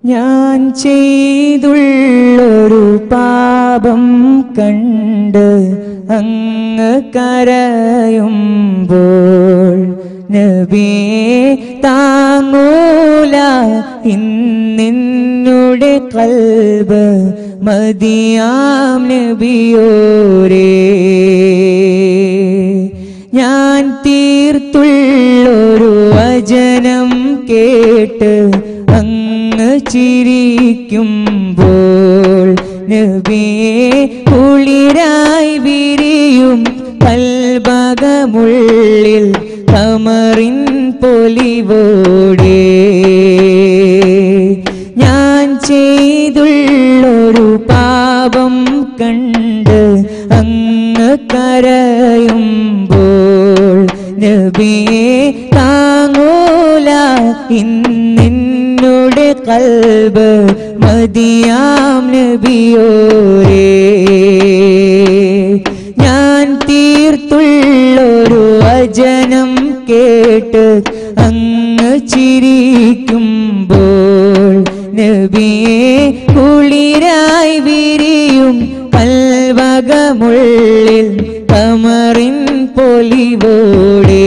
ഞാൻ ചെയ്തുള്ളൊരു പാപം കണ്ട് അങ്ങ് കരയുമ്പോൾ നബിയെ താങ്ങൂല ഇന്നിന്നുടെ കൽബ് മതിയാം നബിയോരേ ഞാൻ തീർത്തുള്ളൊരു വചനം കേട്ട് അങ്ങ് ചിരിക്കുമ്പോൾ നബിയെ കുളിരായി വിരിയും കൽബകമുള്ളിൽ കമറിൻ പൊലിവോടെ ഞാൻ ചെയ്തുള്ളൊരു പാപം കണ്ട് അങ്ങ് കരയുമ്പോൾ നബിയെ താങ്ങൂല ഇന്നിന്നുടെ കൽബ് മതിയാം നബിയോരേ ഞാൻ തീർത്തുള്ളൊരു വചനം കേട്ട് അങ്ങ് ചിരിക്കുമ്പോൾ നബിയെ കുളിരായി വിരിയും കൽവകമുള്ളിൽ കമറിൻ പൊലിവോടെ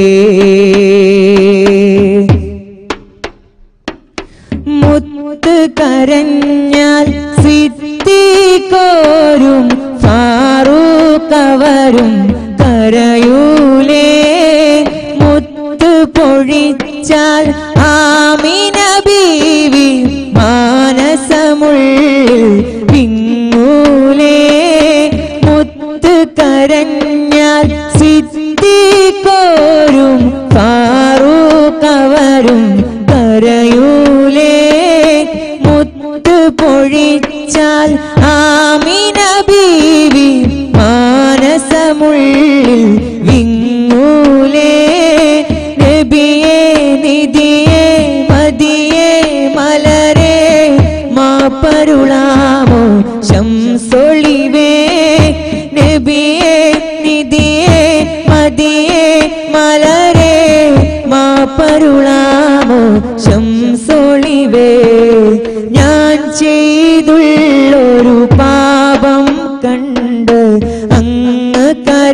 മുത്ത് കരഞ്ഞാൽ സിത്തിക്കോരും ഫാറൂഖവരും കരയൂലേ മുത്ത് പൊഴിച്ചാൽ ആമിന ബീവി മാനസമുള്ളിൽ വിങ്ങൂലേ മുത്ത് കരഞ്ഞാൽ സിത്തിക്കോരും ഫാറൂഖവരും കരയൂലേ മുത്ത് പൊഴിച്ചാൽ ആമിന ബീവി മാനസമുള്ളിൽ വിങ്ങൂലേ നബിയേ നിധിയേ മതിയേ മലരേ മാപ്പരുളാമോ ശംസൊളിവേ നബിയേ നിധിയേ മതിയേ മലരേ മാപ്പരുളാമോ ശംസൊളിവേ ഞാൻ ചെയ്തുള്ളൊരു പാപം കണ്ട് അങ്ങ്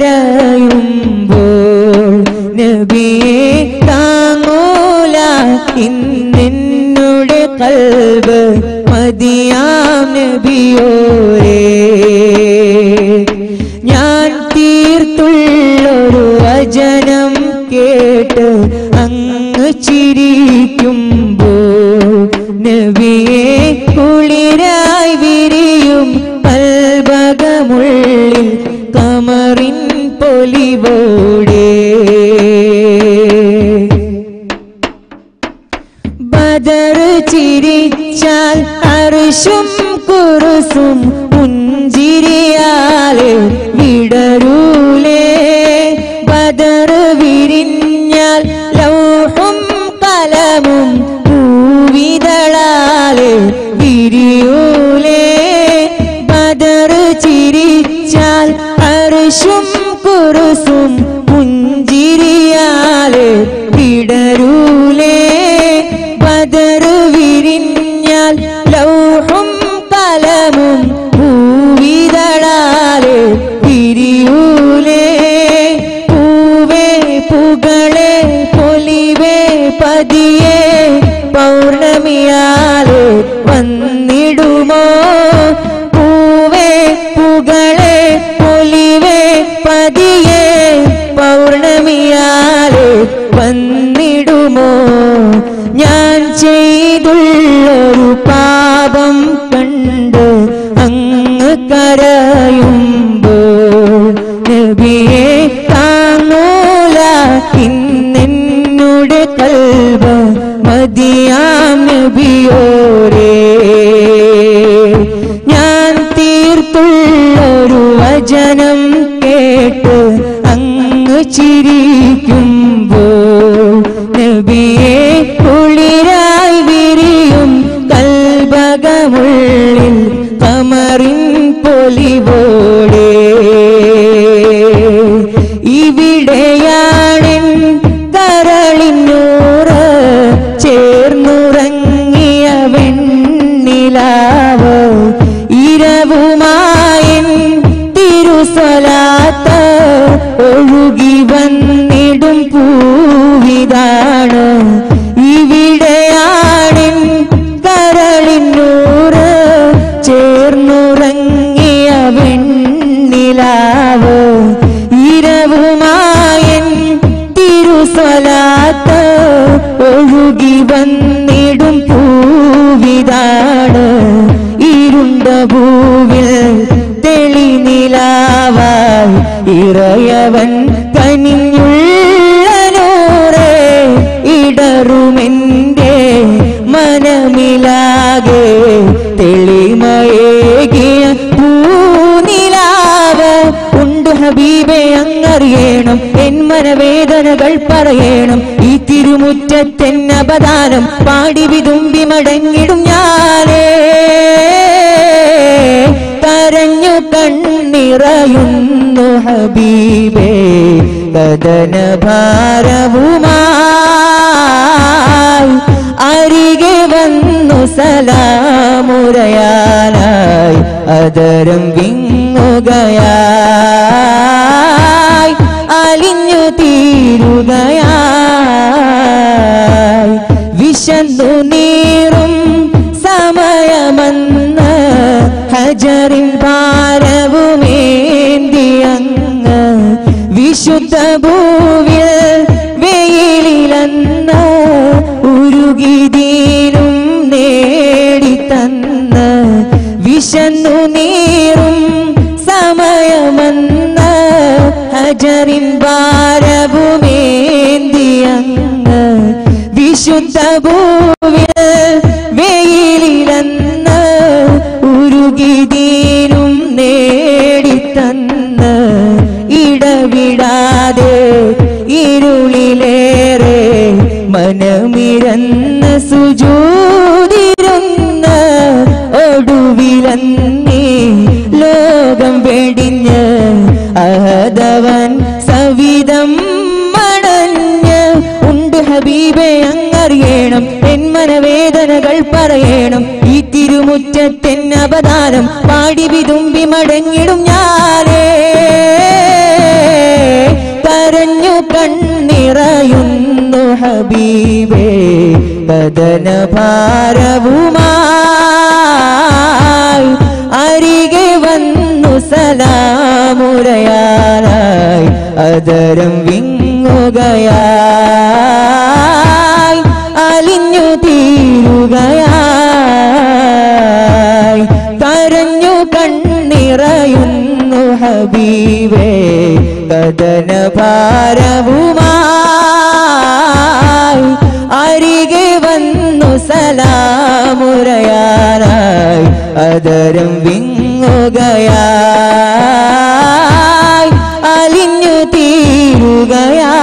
കരയുമ്പോൾ നബിയെ താങ്ങൂല ഇന്നെന്നുടെ കൽബ് മതിയാം നബിയോരേ ഞാൻ തീർത്തുള്ളൊരു വചനം കേട്ട് അങ്ങ് ചിരിക്കുമ്പോൾ നബിയെ കുളിരായി വിരിയും കൽബകമുള്ളിൽ കമറിൻ പൊലിവോടെ ബദർ ചിരിച്ചാൽ അർഷും കുറുസും പുഞ്ചിരിയാലെ വിടരൂലേ ബദർ വിരിഞ്ഞാൽ ലൗഹും കലമും പൂവിതളാലെ വിരിയൂലേ ബദർ ചിരിച്ചാൽ അർഷും കുറുസും പുഞ്ചിരിയാലെ വിടരൂലേ ബദർ വിരിഞ്ഞാൽ ലൗഹും കലമും പൂവിതളാലെ വിരിയൂലേ പൂവേ പുകളെ പൊലിവേ പതിയെ പൗർണമിയാലെ വന്നിടുമോ പൂവേ പുകളെ പൊലിവേ പതിയെ പൗർണമിയാലെ വന്നിടുമോ ഞാൻ ചെയ്തുള്ളൊരു പാപം കണ്ട് അങ്ങ് കരയുമ്പോൾ നബിയെ താങ്ങൂല ഇന്നെന്നുടെ കൽബ മതിയാം നബിയോരേ ഞാൻ തീർത്തുള്ളൊരു വചനം കേട്ട് അങ്ങ് ചിരിക്കുമ്പോൾ നബിയെ കുളിരായി വിരിയും കൽബകമുള്ളിൽ കമറിൻ പൊലിവോടെ ഇവിടെയാണെൻ കരളിനൂറ് ചേർന്നുറങ്ങിയ വെണ്ണ സ്വലാത്ത ഒഴുകി വന്നിടും പൂവിതാണ് ഇവിടെയാണിൻ കരളിന്നൂറ് ചേർന്നുറങ്ങിയ വെണ്ണിലാവ് ഇരവുമായൻ തിരുസ്വലാത്ത് ഒഴുകി വന്നിടും പൂവിതാണ് ഇരുണ്ട ഭൂവിൽ തെളിനിലാവായി ഇറയവൻ കനിഞ്ഞുള്ള നൂറേ ഇടറുമെന്റെ മനമിലാകെ തെളിമയേകിയ പൂനിലാവ് ഉണ്ട് ഹബീബെ അങ്ങറിയണം എൻ മനവേദനകൾ പറയണം ഈ തിരുമുറ്റത്തെന്നപദാനം പാടി വിതുമ്പി മടങ്ങിടും ഞാനേ കരഞ്ഞു കണ്ണിറയുന്നു ഹബീബേ കദന ഭാരവുമായി അരികെ വന്നു സലാമുരയാനായി അതരം വിങ്ങുകയായി അലിഞ്ഞു തീരുകയായി വിശന്നു നീറും സമയമെന്ന് ഹജറിൻ ഭാരവുമേന്തിയങ്ങ് വിശുദ്ധ ഭൂവിൽ വെയിലിലന്ന് ഉരുകിതീരും നേടിത്തന്ന് വിശന്നു നീറും സമയമെന്ന് ഹജറിൻ ഭാരവുമേന്തിയങ്ങ് വിശുദ്ധ ഭൂവിൽ വെയിലിലന്ന് ഉരുകിതീരും നേടിത്തന്ന് ഇടവിടാതെ ഇരുളിലേറെ മനമിരന്ന് സുജൂതിരുന്ന് ഒടുവിലന്നീ ലോകം വെടിഞ്ഞ് അഹദവൻ സവിധം മടഞ്ഞ് ഉണ്ട് ഹബീബെ അങ്ങറിയണം എൻ മനവേദനകൾ പറയണം ഈ തിരുമുറ്റത്തെൻ അവതാരം പാടി വിതുമ്പി മടങ്ങിടും ഞാനേ കരഞ്ഞു കണ്ണിറയുന്നു ഹബീബേ കദന ഭാരവുമായി അരികെ വന്നു സലാമുരയാനായി അതരം വിങ്ങുകയായി അലിഞ്ഞു തീരുകയായി കരഞ്ഞു കണ്ണിറയുന്നു ഹബീബേ കദന ഭാരവുമായി അരികെ വന്നു സലാമുരയാനായി അതരം വിങ്ങുകയായി അലിഞ്ഞു തീരുകയായി